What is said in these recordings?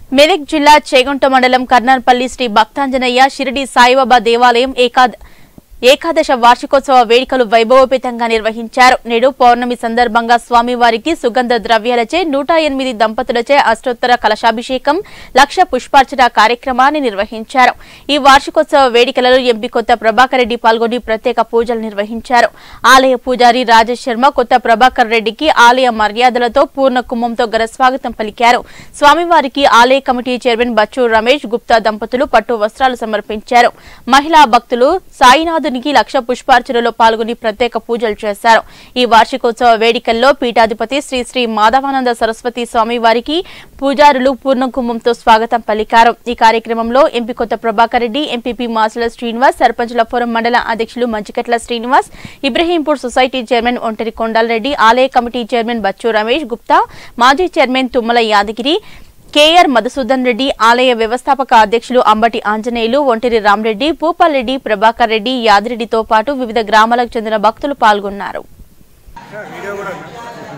మెదక్ జిల్లా చేగుంట మండలం కర్నాన్పల్లి శ్రీ భక్తాంజనేయ షిరిడి సాయిబాబా దేవాలయం ఏకాద్ ఏకాదశ వార్షికోత్సవ వేడుకలు వైభవోపేతంగా నిర్వహించారు నేడు పౌర్ణమి సందర్భంగా స్వామివారికి సుగంధ ద్రవ్యాలచే నూట ఎనిమిది దంపతులచే అష్టోత్తర కలశాభిషేకం లక్ష పుష్పార్చన కార్యక్రమాన్ని నిర్వహించారు ఈ వార్షికోత్సవ వేడుకలలో ఎంపీ కొత్త ప్రభాకర్ రెడ్డి పాల్గొని ప్రత్యేక పూజలు నిర్వహించారు ఆలయ పూజారి రాజేష్ శర్మ కొత్త ప్రభాకర్ రెడ్డికి ఆలయ మర్యాదలతో పూర్ణ కుంభంతో ఘన స్వాగతం పలికారు స్వామివారికి ఆలయ కమిటీ చైర్మన్ బచ్చు రమేష్ గుప్తా దంపతులు పట్టు వస్త్రాలు సమర్పించారు మహిళా భక్తులు సాయినాథునికి లక్ష పుష్పార్చనలో పాల్గొని ప్రత్యేక పూజలు చేశారు ఈ వార్షికోత్సవ వేడుకల్లో పీఠాధిపతి శ్రీ శ్రీ మాధవానంద సరస్వతి స్వామి వారికి పూజారులు పూర్ణ కుంభంతో స్వాగతం పలికారు ఈ కార్యక్రమంలో ఎంపీ కొత్త ప్రభాకర్ రెడ్డి ఎంపీపీ మాసుల శ్రీనివాస్ సర్పంచుల ఫోరం మండల అధ్యక్షులు మంచికట్ల శ్రీనివాస్ ఇబ్రహీంపూర్ సొసైటీ చైర్మన్ ఒంటరి కొండాలరెడ్డి ఆలయ కమిటీ చైర్మన్ బచ్చు రమేష్ గుప్తా మాజీ చైర్మన్ తుమ్మల యాదగిరి కేఆర్ మధుసూదన్ రెడ్డి ఆలయ వ్యవస్థాపక అధ్యక్షులు అంబటి ఆంజనేయులు ఒంటిరి రామరెడ్డి భూపాల్రెడ్డి ప్రభాకర్ రెడ్డి యాదిరెడ్డితో పాటు వివిధ గ్రామాలకు చెందిన భక్తులు పాల్గొన్నారు వీడియో కూడా ఉంది.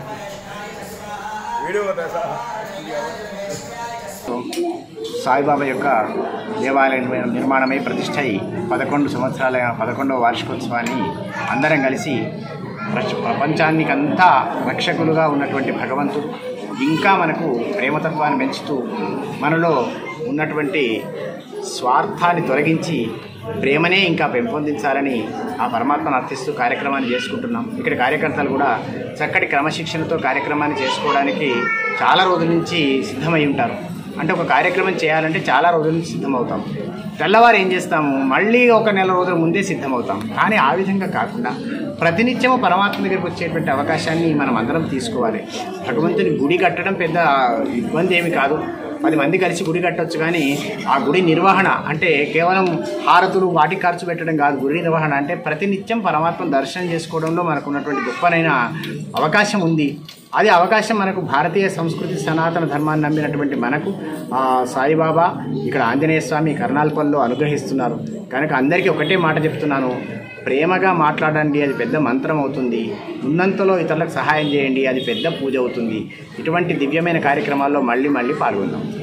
వీడియో కూడా సార్ సాయిబాబా యొక్క దేవాలయం నిర్మాణమై ప్రతిష్ట అయి పదకొండు సంవత్సరాల పదకొండవ వార్షికోత్సవాన్ని అందరం కలిసి ప్రపంచ- ప్రపంచానికంతా రక్షకులుగా ఉన్నటువంటి భగవంతుడు ఇంకా మనకు ప్రేమతత్వాన్ని పెంచుతూ మనలో ఉన్నటువంటి స్వార్థాన్ని తొలగించి ప్రేమనే ఇంకా పెంపొందించాలని ఆ పరమాత్మను అర్థిస్తూ కార్యక్రమాన్ని చేసుకుంటున్నాం ఇక్కడ కార్యకర్తలు కూడా చక్కటి క్రమశిక్షణతో కార్యక్రమాన్ని చేసుకోవడానికి చాలా రోజుల నుంచి సిద్ధమై ఉంటారు అంటే ఒక కార్యక్రమం చేయాలంటే చాలా రోజుల నుంచి సిద్ధమవుతాం తెల్లవారు ఏం చేస్తాము మళ్ళీ ఒక నెల రోజుల ముందే సిద్ధమవుతాం కానీ ఆ విధంగా కాకుండా ప్రతినిత్యము పరమాత్మ దగ్గరికి వచ్చేటువంటి అవకాశాన్ని మనం అందరం తీసుకోవాలి భగవంతుని గుడి కట్టడం పెద్ద ఇబ్బంది ఏమి కాదు పది మంది కలిసి గుడి కట్టొచ్చు కానీ ఆ గుడి నిర్వహణ అంటే కేవలం హారతులు వాటికి ఖర్చు పెట్టడం కాదు గుడి నిర్వహణ అంటే ప్రతినిత్యం పరమాత్మ దర్శనం చేసుకోవడంలో మనకు ఉన్నటువంటి గొప్పనైన అవకాశం ఉంది అది అవకాశం మనకు భారతీయ సంస్కృతి సనాతన ధర్మాన్ని నమ్మినటువంటి మనకు ఆ సాయిబాబా ఇక్కడ ఆంజనేయ స్వామి కర్నాల్పల్లో అనుగ్రహిస్తున్నారు కనుక అందరికీ ఒకటే మాట చెప్తున్నాను ప్రేమగా మాట్లాడండి అది పెద్ద మంత్రం అవుతుంది ఉన్నంతలో ఇతరులకు సహాయం చేయండి అది పెద్ద పూజ అవుతుంది ఇటువంటి దివ్యమైన కార్యక్రమాల్లో మళ్ళీ మళ్ళీ పాల్గొందాం